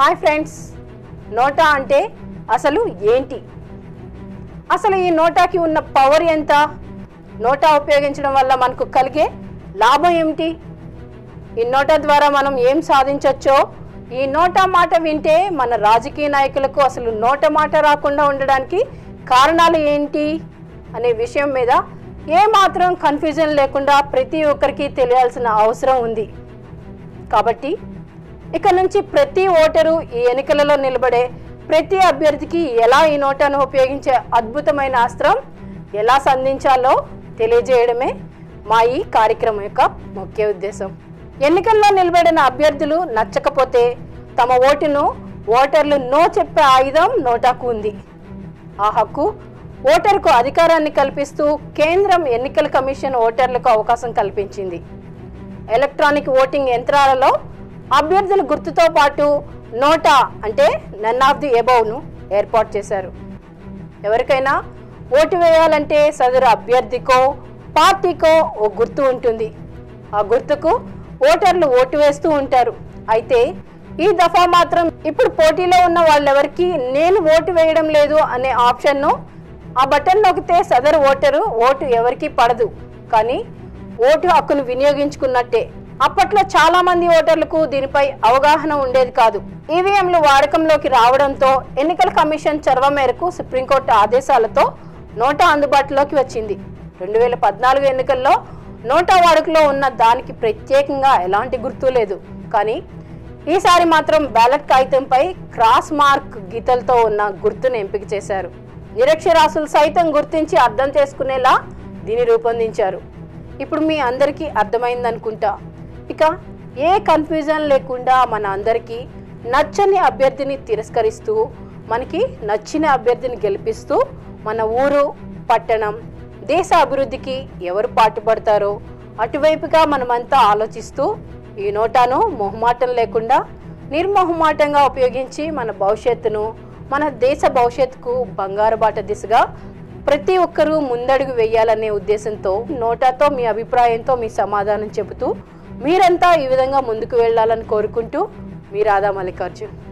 hi friends నోటా అంటే అసలు ఏంటి అసలు ఈ నోటాకి ఉన్న పవర్ ఎంత నోటా ఉపయోగించడం వల్ల మనకు కలిగే లాభం ఏమిటి ఈ నోటా ద్వారా మనం ఏం సాధించవచ్చో ఈ నోటా మాట వింటే మన రాజకీయ నాయకులకు అసలు నోట మాట రాకుండా ఉండడానికి కారణాలు ఏంటి అనే విషయం మీద ఏ మాత్రం కన్ఫ్యూజన్ లేకుండా ప్రతి ఒక్కరికి తెలియాల్సిన అవసరం ఉంది కాబట్టి ఇక నుంచి ప్రతి ఓటరు ఈ ఎన్నికలలో నిలబడే ప్రతి అభ్యర్థికి ఎలా ఈ నోటాను ఉపయోగించే అద్భుతమైన అస్త్రం ఎలా సంధించాలో తెలియజేయడమే మా ఈ కార్యక్రమం యొక్క ముఖ్య ఉద్దేశం ఎన్నికల్లో నిలబడిన అభ్యర్థులు నచ్చకపోతే తమ ఓటును ఓటర్లు నో చెప్పే ఆయుధం నోటాకు ఉంది ఆ హక్కు ఓటరుకు అధికారాన్ని కల్పిస్తూ కేంద్రం ఎన్నికల కమిషన్ ఓటర్లకు అవకాశం కల్పించింది ఎలక్ట్రానిక్ ఓటింగ్ యంత్రాలలో అభ్యర్థుల గుర్తుతో పాటు నోటా అంటే నన్ ఆఫ్ ది ఎబౌవ్ను ఏర్పాటు చేశారు ఎవరికైనా ఓటు వేయాలంటే సదరు అభ్యర్థికో పార్టీకో ఓ గుర్తు ఉంటుంది ఆ గుర్తుకు ఓటర్లు ఓటు వేస్తూ ఉంటారు అయితే ఈ దఫా మాత్రం ఇప్పుడు పోటీలో ఉన్న వాళ్ళెవరికి నేను ఓటు వేయడం లేదు అనే ఆప్షన్ను ఆ బటన్ నొక్కితే సదరు ఓటరు ఓటు ఎవరికి పడదు కానీ ఓటు హక్కును వినియోగించుకున్నట్టే అప్పట్లో చాలా మంది ఓటర్లకు దీనిపై అవగాహన ఉండేది కాదు ఈవీఎంలు వాడకంలోకి రావడంతో ఎన్నికల కమిషన్ చొరవ మేరకు సుప్రీంకోర్టు ఆదేశాలతో నోటా అందుబాటులోకి వచ్చింది రెండు వేల పద్నాలుగు ఎన్నికల్లో నోటా వాడుకలో ఉన్న దానికి ప్రత్యేకంగా ఎలాంటి గుర్తు లేదు కానీ ఈసారి మాత్రం బ్యాలెట్ కాగితంపై క్రాస్ మార్క్ గీతలతో ఉన్న గుర్తును ఎంపిక చేశారు నిరక్షరాస్యులు సైతం గుర్తించి అర్థం చేసుకునేలా దీన్ని రూపొందించారు ఇప్పుడు మీ అందరికీ అర్థమైందనుకుంటా ఇక ఏ కన్ఫ్యూజన్ లేకుండా మన అందరికీ నచ్చని అభ్యర్థిని తిరస్కరిస్తూ మనకి నచ్చిన అభ్యర్థిని గెలిపిస్తూ మన ఊరు పట్టణం దేశ అభివృద్ధికి ఎవరు పాటుపడతారో అటువైపుగా మనమంతా ఆలోచిస్తూ ఈ నోటాను మొహమాటం లేకుండా నిర్మోహమాటంగా ఉపయోగించి మన భవిష్యత్తును మన దేశ భవిష్యత్తుకు బంగారు బాట దిశగా ప్రతి ఒక్కరూ ముందడుగు వేయాలనే ఉద్దేశంతో నోటాతో మీ అభిప్రాయంతో మీ సమాధానం చెబుతూ మీరంతా ఈ విధంగా ముందుకు వెళ్ళాలని కోరుకుంటూ మీ రాధా మల్లికార్జున్